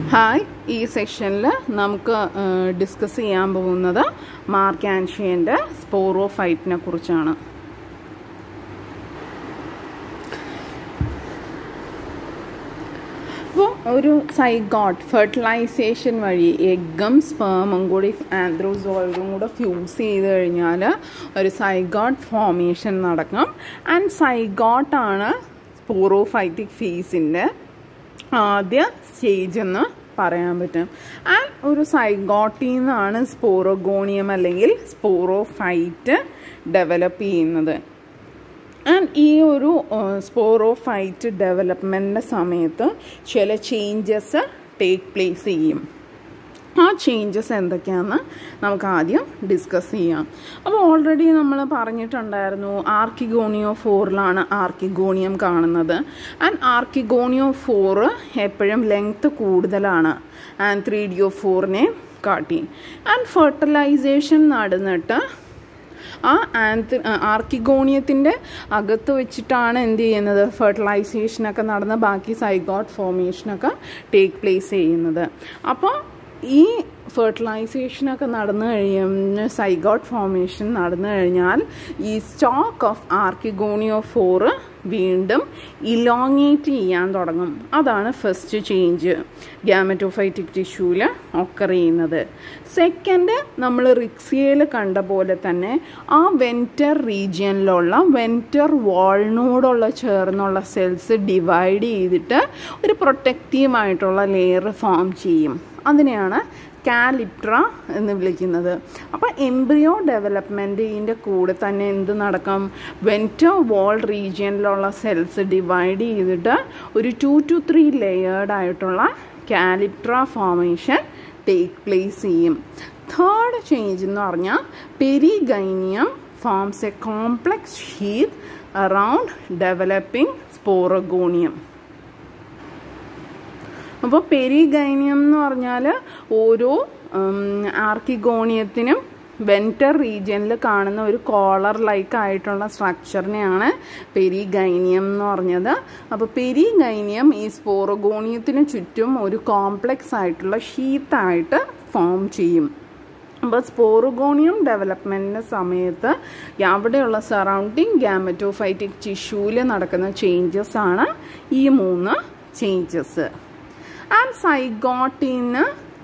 hi ഈ സെക്ഷനിൽ നമുക്ക് ഡിസ്കസ് ചെയ്യാൻ പോകുന്നത് മാർക്കാൻഷ്യൻ്റെ സ്പോറോഫൈറ്റിനെ കുറിച്ചാണ് അപ്പോൾ ഒരു സൈഗോട്ട് ഫെർട്ടിലൈസേഷൻ വഴി എഗ്ഗും സ്പേമും കൂടി ആന്ത്രോസോയിഡും കൂടെ ഫ്യൂസ് ചെയ്ത് കഴിഞ്ഞാൽ ഒരു സൈഗോട്ട് ഫോർമേഷൻ നടക്കും ആൻഡ് സൈഗോട്ടാണ് സ്പോറോഫൈറ്റിക് ഫേസിൻ്റെ ആദ്യ സ്റ്റേജ് എന്ന് പറയാൻ പറ്റും ആൻഡ് ഒരു സൈഗോട്ടിൽ നിന്നാണ് സ്പോറോഗോണിയം അല്ലെങ്കിൽ സ്പോറോഫൈറ്റ് ഡെവലപ്പ് ചെയ്യുന്നത് ആൻഡ് ഈ ഒരു സ്പോറോഫൈറ്റ് ഡെവലപ്മെൻറ്റിൻ്റെ സമയത്ത് ചില ചേഞ്ചസ് ടേക്ക് പ്ലേസ് ചെയ്യും ആ ചേഞ്ചസ് എന്തൊക്കെയാണെന്ന് നമുക്ക് ആദ്യം ഡിസ്കസ് ചെയ്യാം അപ്പോൾ ഓൾറെഡി നമ്മൾ പറഞ്ഞിട്ടുണ്ടായിരുന്നു ആർക്കിഗോണിയോ ഫോറിലാണ് ആർക്കിഗോണിയം കാണുന്നത് ആൻഡ് ആർക്കിഗോണിയോ ഫോറ് എപ്പോഴും ലെങ്ത്ത് കൂടുതലാണ് ആൻഡ് ത്രീ ഡിയോ ഫോറിനെ കാട്ടി ആൻഡ് ഫെർട്ടിലൈസേഷൻ നടന്നിട്ട് ആ ആന്ത് ആർക്കിഗോണിയത്തിൻ്റെ അകത്ത് വെച്ചിട്ടാണ് എന്ത് ചെയ്യുന്നത് ഫെർട്ടിലൈസേഷനൊക്കെ നടന്ന് ബാക്കി സൈഗോട്ട് ഫോർമേഷനൊക്കെ ടേക്ക് പ്ലേസ് ചെയ്യുന്നത് അപ്പോൾ ഈ ഫെർട്ടിലൈസേഷനൊക്കെ നടന്നു കഴിയുന്ന സൈഗോട്ട് ഫോർമേഷൻ നടന്നു കഴിഞ്ഞാൽ ഈ സ്റ്റോക്ക് ഓഫ് ആർക്കിഗോണിയോ ഫോറ് വീണ്ടും ഇലോങ്ങേറ്റ് ചെയ്യാൻ തുടങ്ങും അതാണ് ഫസ്റ്റ് ചേഞ്ച് ഗ്യാമറ്റോഫൈറ്റിക് ടിഷ്യൂവിൽ ഒക്കർ ചെയ്യുന്നത് സെക്കൻഡ് നമ്മൾ റിക്സിയയിൽ കണ്ട പോലെ തന്നെ ആ വെൻറ്റർ റീജിയനിലുള്ള വെൻറ്റർ വാളിനോടുള്ള ചേർന്നുള്ള സെൽസ് ഡിവൈഡ് ചെയ്തിട്ട് ഒരു പ്രൊട്ടക്റ്റീവായിട്ടുള്ള ലെയർ ഫോം ചെയ്യും അതിനെയാണ് കാലിപ്ട്ര എന്ന് വിളിക്കുന്നത് അപ്പോൾ എംബ്രിയോ ഡെവലപ്മെൻറ്റ് ഇതിൻ്റെ കൂടെ തന്നെ എന്ത് നടക്കും വെൻറ്റോ വാൾ റീജിയനിലുള്ള സെൽസ് ഡിവൈഡ് ചെയ്തിട്ട് ഒരു ടു ടു ത്രീ ലെയേർഡ് ആയിട്ടുള്ള കാലിപ്ട്ര ഫോർമേഷൻ ടേക്ക് പ്ലേസ് ചെയ്യും തേർഡ് ചേഞ്ച് എന്ന് പറഞ്ഞാൽ perigynium forms a complex sheath around developing sporogonium അപ്പോൾ പെരിഗൈനിയം എന്ന് പറഞ്ഞാൽ ഓരോ ആർക്കിഗോണിയത്തിനും വെൻറ്റർ റീജിയനിൽ കാണുന്ന ഒരു കോളർ ലൈക്ക് ആയിട്ടുള്ള സ്ട്രക്ചറിനെയാണ് പെരിഗൈനിയം എന്ന് പറഞ്ഞത് അപ്പോൾ പെരിഗൈനിയം ഈ സ്പോറഗോണിയത്തിന് ചുറ്റും ഒരു കോംപ്ലക്സ് ആയിട്ടുള്ള ഷീത്തായിട്ട് ഫോം ചെയ്യും അപ്പോൾ സ്പോറുഗോണിയം ഡെവലപ്മെൻറ്റിൻ്റെ സമയത്ത് അവിടെയുള്ള സറൗണ്ടിങ് ഗ്യാമറ്റോഫൈറ്റിക് ടിഷ്യൂവിൽ നടക്കുന്ന ചേഞ്ചസ് ആണ് ഈ മൂന്ന് ചേഞ്ചസ് ആൻഡ് സൈഗോട്ടിന്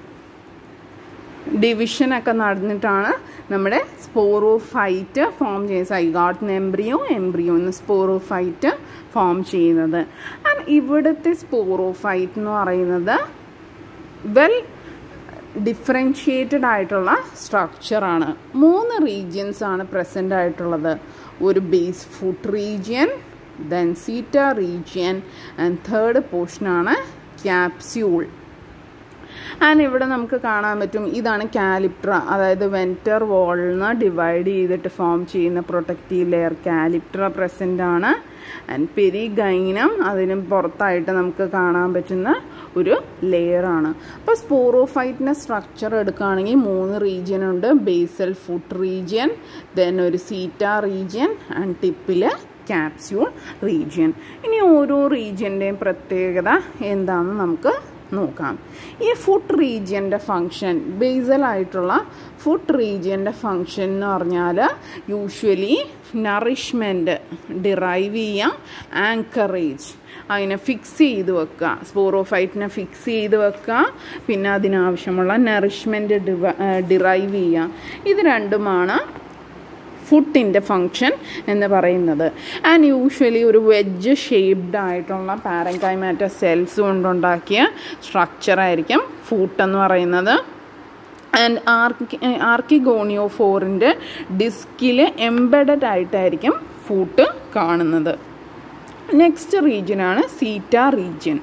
ഡിവിഷനൊക്കെ നടന്നിട്ടാണ് നമ്മുടെ സ്പോറോഫൈറ്റ് ഫോം ചെയ്യുന്നത് സൈഗോട്ടിന് എംബ്രിയോ എംബ്രിയോന്ന് സ്പോറോഫൈറ്റ് ഫോം ചെയ്യുന്നത് ആൻഡ് ഇവിടുത്തെ സ്പോറോഫൈറ്റ് എന്ന് പറയുന്നത് വെൽ ഡിഫറൻഷിയേറ്റഡ് ആയിട്ടുള്ള സ്ട്രക്ചറാണ് മൂന്ന് റീജിയൻസ് ആണ് പ്രസൻ്റ് ആയിട്ടുള്ളത് ഒരു base foot region then seta region and third പോർഷനാണ് ക്യാപ്സ്യൂൾ ആൻഡ് ഇവിടെ നമുക്ക് കാണാൻ പറ്റും ഇതാണ് കാലിപ്ട്ര അതായത് വെൻറ്റർ വാളിൽ നിന്ന് ഡിവൈഡ് ചെയ്തിട്ട് ഫോം ചെയ്യുന്ന പ്രൊട്ടക്റ്റീവ് ലെയർ കാലിപ്ട്ര പ്രസൻ്റ് ആണ് ആൻഡ് പെരിഗൈനം അതിന് പുറത്തായിട്ട് നമുക്ക് കാണാൻ പറ്റുന്ന ഒരു ലെയർ ആണ് അപ്പോൾ സ്പോറോഫൈറ്റിൻ്റെ സ്ട്രക്ചർ എടുക്കുകയാണെങ്കിൽ മൂന്ന് റീജിയൻ ഉണ്ട് ബേസൽ ഫുഡ് റീജിയൻ ദെൻ ഒരു സീറ്റ റീജിയൻ ആൻഡ് ടിപ്പിൽ ക്യാപ്സ്യൂൾ റീജിയൻ ഇനി ഓരോ റീജിയൻ്റെയും പ്രത്യേകത എന്താണെന്ന് നമുക്ക് നോക്കാം ഈ ഫുഡ് റീജിയൻ്റെ ഫങ്ഷൻ ബേസലായിട്ടുള്ള ഫുഡ് റീജിയൻ്റെ ഫങ്ഷൻ എന്ന് പറഞ്ഞാൽ യൂഷ്വലി നറിഷ്മെൻറ്റ് ഡിറൈവ് ചെയ്യാം ആങ്കറേജ് അതിനെ ഫിക്സ് ചെയ്ത് വെക്കുക സ്പോറോഫൈറ്റിനെ ഫിക്സ് ചെയ്ത് വെക്കുക പിന്നെ അതിനാവശ്യമുള്ള നറിഷ്മെൻറ്റ് ഡിവ ഡിറൈവ് ചെയ്യുക ഇത് രണ്ടുമാണ് ഫുഡിൻ്റെ ഫങ്ഷൻ എന്ന് പറയുന്നത് ആൻഡ് യൂഷ്വലി ഒരു വെജ് ഷേപ്ഡ് ആയിട്ടുള്ള പാരൻകൈമാറ്റ സെൽസ് കൊണ്ടുണ്ടാക്കിയ സ്ട്രക്ചറായിരിക്കും ഫുഡ് എന്ന് പറയുന്നത് ആൻഡ് ആർക്കി ആർക്കിഗോണിയോ ഫോറിൻ്റെ ഡിസ്കിൽ എംബഡഡ് ആയിട്ടായിരിക്കും ഫൂട്ട് കാണുന്നത് നെക്സ്റ്റ് റീജിയനാണ് സീറ്റ റീജിയൻ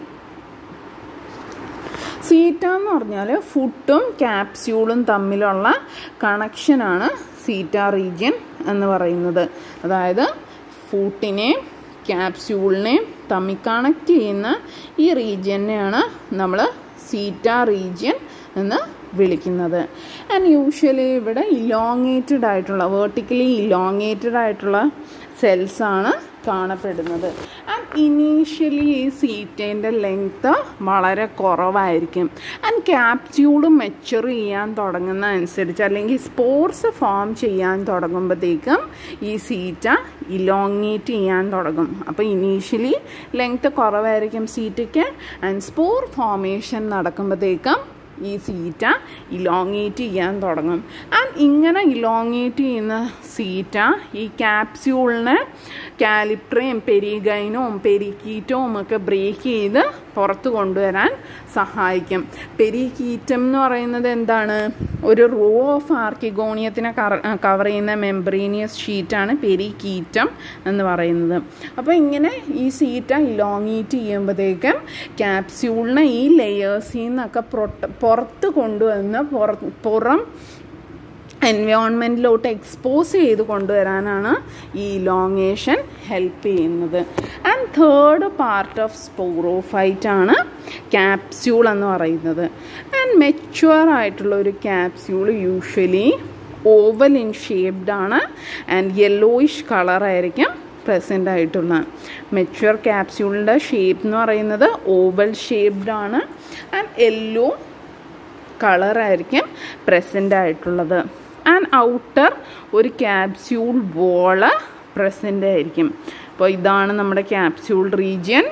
സീറ്റ എന്ന് പറഞ്ഞാൽ ഫുഡും ക്യാപ്സ്യൂളും തമ്മിലുള്ള കണക്ഷനാണ് സീറ്റ റീജിയൻ എന്ന് പറയുന്നത് അതായത് ഫൂട്ടിനെയും ക്യാപ്സ്യൂളിനെയും തമ്മിൽ കണക്ട് ചെയ്യുന്ന ഈ റീജിയനെയാണ് നമ്മൾ സീറ്റ റീജിയൻ എന്ന് വിളിക്കുന്നത് ആൻഡ് യൂഷ്വലി ഇവിടെ ഇലോങ്ങേറ്റഡ് ആയിട്ടുള്ള വേർട്ടിക്കലി ഇലോങ്ങേറ്റഡ് ആയിട്ടുള്ള സെൽസാണ് കാണപ്പെടുന്നത് ആൻഡ് ഇനീഷ്യലി ഈ സീറ്റേൻ്റെ ലെങ്ത്ത് വളരെ കുറവായിരിക്കും ആൻഡ് ക്യാപ്സ്യൂൾ മെച്ചുർ ചെയ്യാൻ തുടങ്ങുന്ന അനുസരിച്ച് അല്ലെങ്കിൽ സ്പോർട്സ് ഫോം ചെയ്യാൻ തുടങ്ങുമ്പോഴത്തേക്കും ഈ സീറ്റ ഇലോങ്ങേറ്റ് ചെയ്യാൻ തുടങ്ങും അപ്പോൾ ഇനീഷ്യലി ലെങ്ത്ത് കുറവായിരിക്കും സീറ്റയ്ക്ക് ആൻഡ് സ്പോർ ഫോമേഷൻ നടക്കുമ്പോഴത്തേക്കും ഈ സീറ്റ ഇലോങ്ങേറ്റ് ചെയ്യാൻ തുടങ്ങും ആൻഡ് ഇങ്ങനെ ഇലോങ്ങേറ്റ് ചെയ്യുന്ന സീറ്റ ഈ ക്യാപ്സ്യൂളിനെ കാലിപ്ട്രയും പെരിഗൈനവും പെരിക്കീറ്റവും ഒക്കെ ബ്രേക്ക് ചെയ്ത് പുറത്ത് കൊണ്ടുവരാൻ സഹായിക്കും പെരിക്കീറ്റം എന്ന് പറയുന്നത് എന്താണ് ഒരു റോ ഓഫ് ആർക്കിഗോണിയത്തിനെ കവർ ചെയ്യുന്ന മെംബ്രീനിയസ് ഷീറ്റാണ് പെരിക്കീറ്റം എന്ന് പറയുന്നത് അപ്പോൾ ഇങ്ങനെ ഈ സീറ്റ ഇലോങ്ങേറ്റ് ചെയ്യുമ്പോഴത്തേക്കും ക്യാപ്സ്യൂളിനെ ഈ ലെയേഴ്സിൽ നിന്നൊക്കെ പുറത്ത് കൊണ്ടുവന്ന് പുറം എൻവയോൺമെൻറ്റിലോട്ട് എക്സ്പോസ് ചെയ്ത് കൊണ്ടുവരാനാണ് ഈ ഇലോങ്ങേഷൻ ഹെൽപ്പ് ചെയ്യുന്നത് and third part of sporophyte ആണ് ക്യാപ്സ്യൂൾ എന്ന് പറയുന്നത് ആൻഡ് മെച്വർ ആയിട്ടുള്ള ഒരു capsule usually oval in shaped ആണ് ആൻഡ് യെല്ലോയിഷ് കളറായിരിക്കും പ്രസൻ്റ് ആയിട്ടുള്ള മെച്വർ ക്യാപ്സ്യൂളിൻ്റെ ഷേപ്പ് എന്ന് പറയുന്നത് ഓവൽ ഷേപ്ഡ് ആണ് ആൻഡ് യെല്ലോ കളറായിരിക്കും പ്രസൻ്റ് ആയിട്ടുള്ളത് ആൻഡ് ഔട്ടർ ഒരു ക്യാപ്സ്യൂൾ ബോള് പ്രസൻ്റ് ആയിരിക്കും അപ്പോൾ ഇതാണ് നമ്മുടെ ക്യാപ്സ്യൂൾ റീജിയൻ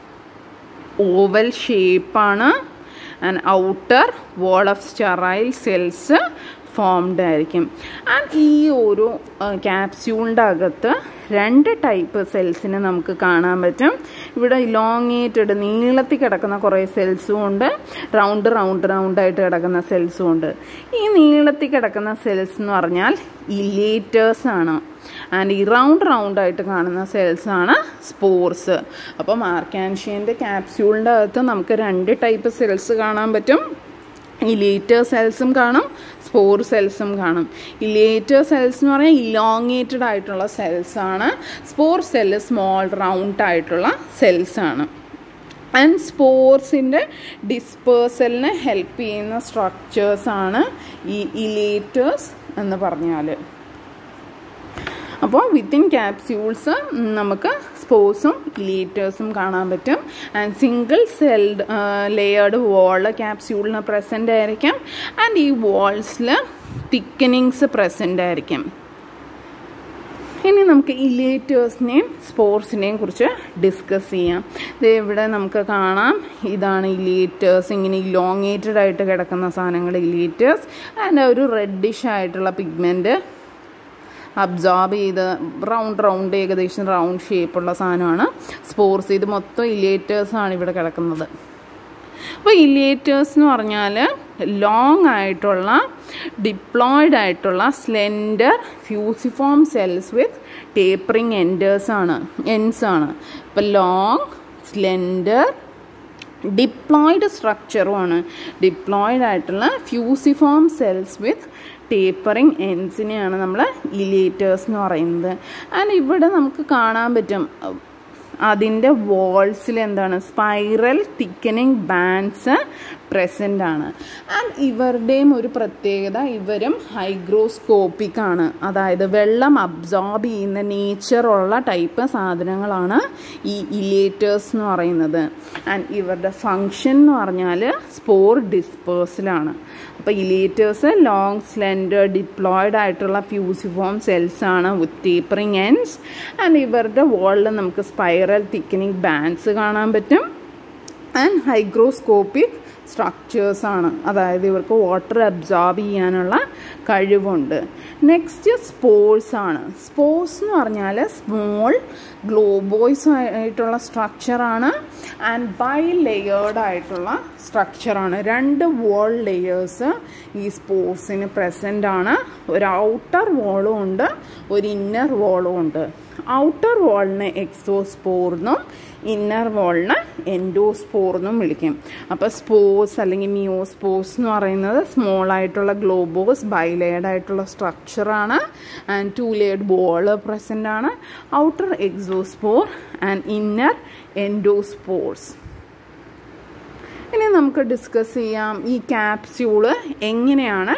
ഓവൽ ഷേപ്പാണ് and outer wall of sterile cells formed ആയിരിക്കും ആൻഡ് ഈ ഒരു ക്യാപ്സ്യൂളിൻ്റെ അകത്ത് രണ്ട് ടൈപ്പ് സെൽസിനെ നമുക്ക് കാണാൻ പറ്റും ഇവിടെ ഇലോങ്ങേറ്റഡ് നീളത്തിൽ കിടക്കുന്ന കുറേ സെൽസും ഉണ്ട് റൗണ്ട് റൗണ്ട് റൗണ്ടായിട്ട് കിടക്കുന്ന സെൽസും ഉണ്ട് ഈ നീളത്തിൽ കിടക്കുന്ന സെൽസ് എന്ന് പറഞ്ഞാൽ ഇലേറ്റേഴ്സ് ആണ് ആൻഡ് ഈ റൗണ്ട് റൗണ്ടായിട്ട് കാണുന്ന സെൽസ് ആണ് സ്പോർസ് അപ്പോൾ മാർക്കാൻഷ്യൻ്റെ ക്യാപ്സ്യൂളിൻ്റെ അകത്ത് നമുക്ക് രണ്ട് ടൈപ്പ് സെൽസ് കാണാൻ പറ്റും ഇലേറ്റർ സെൽസും കാണും സ്പോർ സെൽസും കാണും ഇലേറ്റർ സെൽസ് എന്ന് പറഞ്ഞാൽ ഇലോങ്ങേറ്റഡ് ആയിട്ടുള്ള സെൽസ് ആണ് സ്പോർ സെല്ല് സ്മോൾ റൗണ്ട് ആയിട്ടുള്ള സെൽസ് ആണ് ആൻഡ് സ്പോർട്സിൻ്റെ ഡിസ്പേഴ്സലിന് ഹെൽപ്പ് ചെയ്യുന്ന സ്ട്രക്ചേഴ്സാണ് ഈ ഇലേറ്റേഴ്സ് എന്ന് പറഞ്ഞാൽ അപ്പോൾ വിത്തിൻ ക്യാപ്സ്യൂൾസ് നമുക്ക് സ്പോർട്സും ഇലേറ്റേഴ്സും കാണാൻ പറ്റും and single celled layered wall ക്യാപ്സ്യൂളിന് പ്രസൻ്റ് ആയിരിക്കും ആൻഡ് ഈ വോൾസിൽ തിക്കനിങ്സ് പ്രസൻ്റ് ആയിരിക്കും ഇനി നമുക്ക് ഇലേറ്റേഴ്സിനെയും സ്പോർട്സിനെയും കുറിച്ച് ഡിസ്കസ് ചെയ്യാം ഇത് ഇവിടെ നമുക്ക് കാണാം ഇതാണ് ഇലേറ്റേഴ്സ് ഇങ്ങനെ ഇലോങ്ങേറ്റഡ് ആയിട്ട് കിടക്കുന്ന സാധനങ്ങൾ ഇലേറ്റേഴ്സ് ആൻഡ് ഒരു റെഡിഷ് ആയിട്ടുള്ള പിഗ്മെൻറ്റ് അബ്സോർബ് ചെയ്ത് റൗണ്ട് റൗണ്ട് ഏകദേശം റൗണ്ട് ഷേപ്പുള്ള സാധനമാണ് സ്പോർട്സ് ഇത് മൊത്തം ഇലേറ്റേഴ്സാണ് ഇവിടെ കിടക്കുന്നത് അപ്പോൾ ഇലേറ്റേഴ്സ് എന്ന് പറഞ്ഞാൽ ലോങ് ആയിട്ടുള്ള ഡിപ്ലോയിഡ് ആയിട്ടുള്ള slender fusiform cells with tapering ends ആണ് എൻസ് ആണ് ഇപ്പോൾ ലോങ് സ്ലെൻഡർ ഡിപ്ലോയിഡ് സ്ട്രക്ചറുമാണ് ഡിപ്ലോയിഡ് ആയിട്ടുള്ള ഫ്യൂസിഫോം സെൽസ് വിത്ത് ടേപ്പറിങ് എൻസിനെയാണ് നമ്മൾ ഇലേറ്റേഴ്സ് എന്ന് പറയുന്നത് ആൻഡ് ഇവിടെ നമുക്ക് കാണാൻ പറ്റും അതിൻ്റെ വോൾസിൽ എന്താണ് സ്പൈറൽ തിക്കനിങ് ബാൻഡ്സ് പ്രസൻ്റ് ആണ് ആൻഡ് ഇവരുടെയും ഒരു പ്രത്യേകത ഇവരും ഹൈഗ്രോസ്കോപ്പിക് ആണ് അതായത് വെള്ളം അബ്സോർബ് ചെയ്യുന്ന നേച്ചറുള്ള ടൈപ്പ് സാധനങ്ങളാണ് ഈ ഇലേറ്റേഴ്സ് എന്ന് പറയുന്നത് ആൻഡ് ഇവരുടെ ഫങ്ഷൻ എന്ന് പറഞ്ഞാൽ സ്പോർ ഡിസ്പേഴ്സലാണ് അപ്പോൾ ഇലേറ്റേഴ്സ് ലോങ് സ്ലെൻഡർ ഡിപ്ലോയിഡ് ആയിട്ടുള്ള ഫ്യൂസിഫോം സെൽസ് ആണ് വിത്ത് ടേപ്പറിങ് എൻഡ്സ് ആൻഡ് ഇവരുടെ വോളിൽ നമുക്ക് സ്പൈറൽ തിക്കനിങ് ബാൻഡ്സ് കാണാൻ പറ്റും ആൻഡ് ഹൈഗ്രോസ്കോപ്പിക് സ്ട്രക്ചേഴ്സ് ആണ് അതായത് ഇവർക്ക് വാട്ടർ അബ്സോർബ് ചെയ്യാനുള്ള കഴിവുണ്ട് നെക്സ്റ്റ് സ്പോർട്സ് ആണ് സ്പോർട്സ് എന്ന് പറഞ്ഞാൽ സ്മോൾ ഗ്ലോബോയ്സ് ആയിട്ടുള്ള സ്ട്രക്ചറാണ് ആൻഡ് ബൈ ലെയേർഡ് ആയിട്ടുള്ള സ്ട്രക്ചറാണ് രണ്ട് വോൾ ലെയേഴ്സ് ഈ സ്പോർട്സിന് പ്രസൻ്റ് ആണ് ഒരു ഔട്ടർ വോളും ഉണ്ട് ഒരു ഇന്നർ വോളും ഉണ്ട് ഔട്ടർ വോളിനെ എക്സോസ്പോർ എന്നും ഇന്നർ വോളിന് എൻഡോസ്പോർ എന്നും വിളിക്കും അപ്പോൾ സ്പോർസ് അല്ലെങ്കിൽ മിയോസ്പോർസ് എന്ന് പറയുന്നത് സ്മോൾ ആയിട്ടുള്ള ഗ്ലോബോസ് ബൈലെയർഡ് ആയിട്ടുള്ള സ്ട്രക്ചറാണ് and two layered wall present ആണ് outer exospore and inner endospores ഇനി നമുക്ക് ഡിസ്കസ് ചെയ്യാം ഈ ക്യാപ്സ്യൂള് എങ്ങനെയാണ്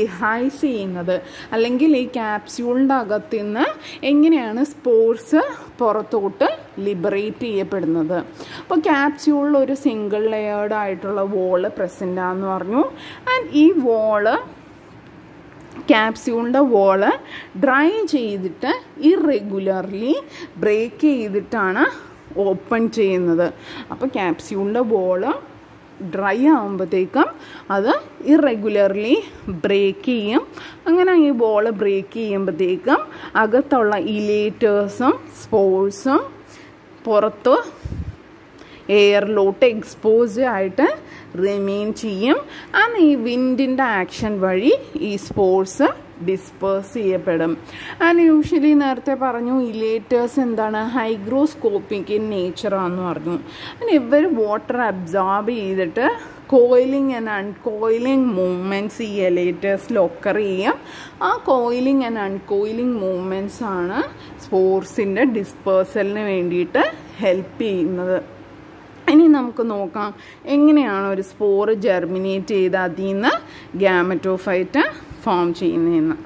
ഡിഹൈസ് ചെയ്യുന്നത് അല്ലെങ്കിൽ ഈ ക്യാപ്സ്യൂളിൻ്റെ അകത്ത് നിന്ന് എങ്ങനെയാണ് സ്പോർട്സ് പുറത്തോട്ട് ലിബറേറ്റ് ചെയ്യപ്പെടുന്നത് അപ്പോൾ ക്യാപ്സ്യൂളിൽ ഒരു സിംഗിൾ ലെയേർഡ് ആയിട്ടുള്ള വോള് പ്രസൻ്റ് ആണെന്ന് പറഞ്ഞു ആൻഡ് ഈ വോള് ക്യാപ്സ്യൂളിൻ്റെ വോള് ഡ്രൈ ചെയ്തിട്ട് ഇറഗുലർലി ബ്രേക്ക് ചെയ്തിട്ടാണ് ഓപ്പൺ ചെയ്യുന്നത് അപ്പോൾ ക്യാപ്സ്യൂളിൻ്റെ വോള് ഡ്രൈ ആകുമ്പോഴത്തേക്കും അത് ഇറഗുലർലി ബ്രേക്ക് ചെയ്യും അങ്ങനെ ഈ ബോൾ ബ്രേക്ക് ചെയ്യുമ്പോഴത്തേക്കും അകത്തുള്ള ഇലേറ്റേഴ്സും സ്പോഴ്സും പുറത്ത് എയറിലോട്ട് എക്സ്പോസ് ആയിട്ട് റിമെയിൻ ചെയ്യും ആൻഡ് ഈ വിൻഡിൻ്റെ ആക്ഷൻ വഴി ഈ സ്പോർട്സ് ഡിസ്പേഴ്സ് ചെയ്യപ്പെടും ആൻഡ് യൂഷ്വലി നേരത്തെ പറഞ്ഞു ഇലേറ്റേഴ്സ് എന്താണ് ഹൈഗ്രോസ്കോപ്പിക് ഇൻ നേച്ചറാന്ന് പറഞ്ഞു ആൻഡ് ഇവർ വാട്ടർ അബ്സോർബ് ചെയ്തിട്ട് കോയിലിംഗ് ആൻഡ് അൺകോയിലിംഗ് മൂവ്മെൻറ്റ്സ് ഈ എലേറ്റേഴ്സിൽ ഒക്കർ ചെയ്യും ആ കോയിലിംഗ് ആൻഡ് അൺകോയിലിംഗ് മൂവ്മെൻറ്റ്സ് ആണ് സ്പോർട്സിൻ്റെ ഡിസ്പേഴ്സലിന് വേണ്ടിയിട്ട് ഹെൽപ്പ് ചെയ്യുന്നത് ഇനി നമുക്ക് നോക്കാം എങ്ങനെയാണ് ഒരു സ്പോറ് ജെർമിനേറ്റ് ചെയ്ത് അതിൽ നിന്ന് ഗ്യാമറ്റോഫൈറ്റ് ഫോം ചെയ്യുന്നതെന്ന്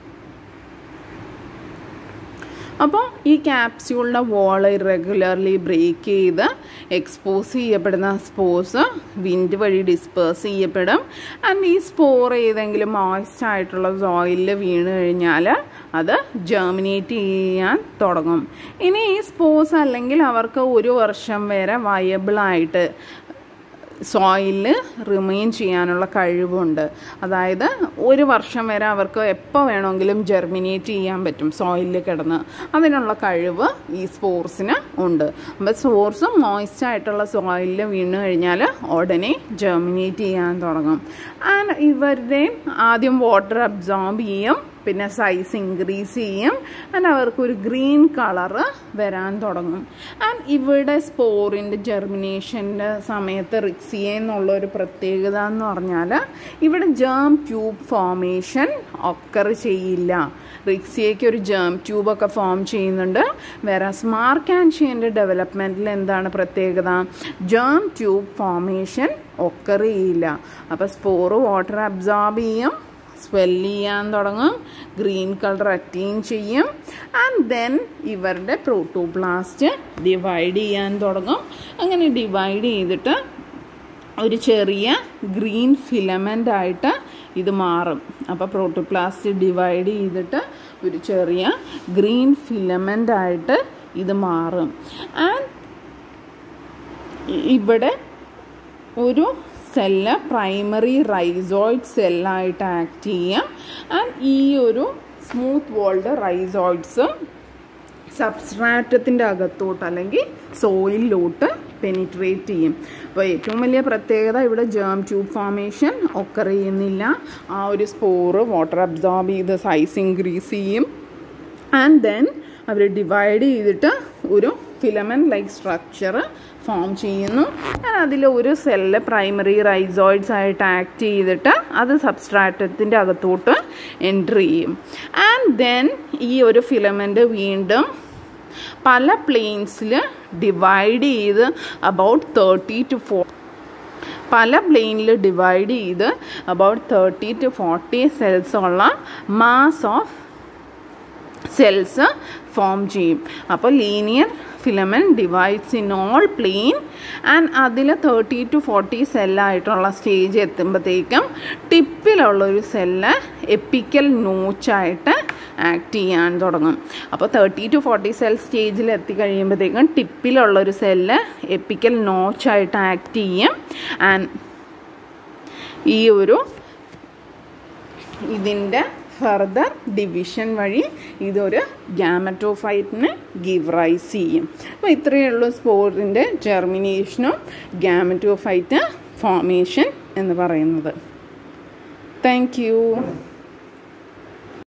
അപ്പോൾ ഈ ക്യാപ്സ്യൂളിൻ്റെ വോൾ ഇറഗുലർലി ബ്രേക്ക് ചെയ്ത് എക്സ്പോസ് ചെയ്യപ്പെടുന്ന സ്പോർസ് വിൻഡ് വഴി ഡിസ്പേഴ്സ് ചെയ്യപ്പെടും ആൻഡ് ഈ സ്പോർ ഏതെങ്കിലും മോയ്സ്റ്റ് ആയിട്ടുള്ള സോയിലിൽ വീണ് കഴിഞ്ഞാൽ അത് ജെർമിനേറ്റ് ചെയ്യാൻ തുടങ്ങും ഇനി ഈ സ്പോർസ് അല്ലെങ്കിൽ അവർക്ക് ഒരു വർഷം വരെ വയബിളായിട്ട് സോയിലിൽ റിമെയിൻ ചെയ്യാനുള്ള കഴിവുണ്ട് അതായത് ഒരു വർഷം വരെ അവർക്ക് എപ്പോൾ വേണമെങ്കിലും ജെർമിനേറ്റ് ചെയ്യാൻ പറ്റും സോയിലിൽ കിടന്ന് അതിനുള്ള കഴിവ് ഈ സ്പോർട്സിന് ഉണ്ട് അപ്പോൾ സ്പോർട്സ് മോയ്സ്റ്റ് ആയിട്ടുള്ള സോയിലിൽ വീണ് കഴിഞ്ഞാൽ ഉടനെ ജെർമിനേറ്റ് ചെയ്യാൻ തുടങ്ങും ആൻഡ് ഇവരുടെയും ആദ്യം വാട്ടർ അബ്സോർബ് ചെയ്യും പിന്നെ സൈസ് ഇൻക്രീസ് ചെയ്യും ആൻഡ് അവർക്കൊരു ഗ്രീൻ കളറ് വരാൻ തുടങ്ങും ആൻഡ് ഇവിടെ സ്പോറിൻ്റെ ജെർമിനേഷൻ്റെ സമയത്ത് റിക്സിയ എന്നുള്ളൊരു പ്രത്യേകത എന്ന് പറഞ്ഞാൽ ഇവിടെ ജേം ട്യൂബ് ഫോമേഷൻ ഒക്കർ ചെയ്യില്ല റിക്സിയയ്ക്ക് ഒരു ജേം ട്യൂബൊക്കെ ഫോം ചെയ്യുന്നുണ്ട് വേറെ സ്മാർക്കാൻഷ്യൻ്റെ ഡെവലപ്മെൻറ്റിൽ എന്താണ് പ്രത്യേകത ജേം ട്യൂബ് ഫോമേഷൻ ഒക്കർ ചെയ്യില്ല അപ്പോൾ സ്പോറ് വാട്ടർ അബ്സോർബ് ചെയ്യും സ്വെല്ല് ചെയ്യാൻ തുടങ്ങും ഗ്രീൻ കളർ അറ്റൈൻ ചെയ്യും ആൻഡ് ദെൻ ഇവരുടെ പ്രോട്ടോപ്ലാസ്റ്റ് ഡിവൈഡ് ചെയ്യാൻ തുടങ്ങും അങ്ങനെ ഡിവൈഡ് ചെയ്തിട്ട് ഒരു ചെറിയ ഗ്രീൻ ഫിലമെൻ്റ് ആയിട്ട് ഇത് മാറും അപ്പോൾ പ്രോട്ടോപ്ലാസ്റ്റ് ഡിവൈഡ് ചെയ്തിട്ട് ഒരു ചെറിയ ഗ്രീൻ ഫിലമെൻ്റ് ആയിട്ട് ഇത് മാറും ആൻഡ് ഇവിടെ ഒരു സെല്ല് പ്രൈമറി റൈസോയിഡ് സെല്ലായിട്ട് ആക്ട് ചെയ്യാം ആൻഡ് ഈ ഒരു സ്മൂത്ത് വോൾഡ് റൈസോയിഡ്സ് സബ്സ്ട്രാറ്റത്തിൻ്റെ അകത്തോട്ട് അല്ലെങ്കിൽ സോയിലിലോട്ട് പെനിട്രേറ്റ് ചെയ്യും അപ്പോൾ ഏറ്റവും വലിയ പ്രത്യേകത ഇവിടെ ജേം ട്യൂബ് ഫോമേഷൻ ഒക്കർ ചെയ്യുന്നില്ല ആ ഒരു സ്പോറ് വാട്ടർ അബ്സോർബ് ചെയ്ത് സൈസ് ഇൻക്രീസ് ചെയ്യും ആൻഡ് ദെൻ അവർ ഡിവൈഡ് ചെയ്തിട്ട് ഒരു ഫിലമെൻറ്റ് ലൈക്ക് സ്ട്രക്ചർ ഫോം ചെയ്യുന്നു അതിൽ ഒരു സെല്ല് പ്രൈമറി റൈസോയിഡ്സ് ആയിട്ട് ആക്ട് ചെയ്തിട്ട് അത് സബ്സ്ട്രാറ്റത്തിൻ്റെ അകത്തോട്ട് എൻറ്റർ ചെയ്യും ആൻഡ് ദെൻ ഈ ഒരു ഫിലമെൻറ്റ് വീണ്ടും പല പ്ലെയിൻസിൽ ഡിവൈഡ് ചെയ്ത് അബൌട്ട് തേർട്ടി ടു ഫോർ പല പ്ലെയിനിൽ ഡിവൈഡ് ചെയ്ത് about thirty to forty cells ഉള്ള മാസ് ഓഫ് സെൽസ് ഫോം ചെയ്യും അപ്പോൾ linear filament divides in all plane and അതിൽ തേർട്ടി ടു ഫോർട്ടി സെല്ലായിട്ടുള്ള സ്റ്റേജ് എത്തുമ്പോഴത്തേക്കും ടിപ്പിലുള്ളൊരു സെല്ല് എപ്പിക്കൽ നോച്ചായിട്ട് ആക്ട് ചെയ്യാൻ തുടങ്ങും അപ്പോൾ തേർട്ടി ടു ഫോർട്ടി സെൽ സ്റ്റേജിൽ എത്തിക്കഴിയുമ്പോഴത്തേക്കും ടിപ്പിലുള്ളൊരു സെല്ല് എപ്പിക്കൽ നോച്ചായിട്ട് ആക്ട് ചെയ്യും ആൻഡ് ഈ ഒരു ഇതിൻ്റെ ഫർദർ ഡിവിഷൻ വഴി ഇതൊരു ഗ്യാമറ്റോഫൈറ്റിന് ഗിവ് റൈസ് ചെയ്യും അപ്പോൾ ഇത്രയേ ഉള്ളൂ സ്പോറിൻ്റെ ജെർമിനേഷനും ഗ്യാമറ്റോഫൈറ്റ് ഫോമേഷൻ എന്ന് പറയുന്നത് താങ്ക് യു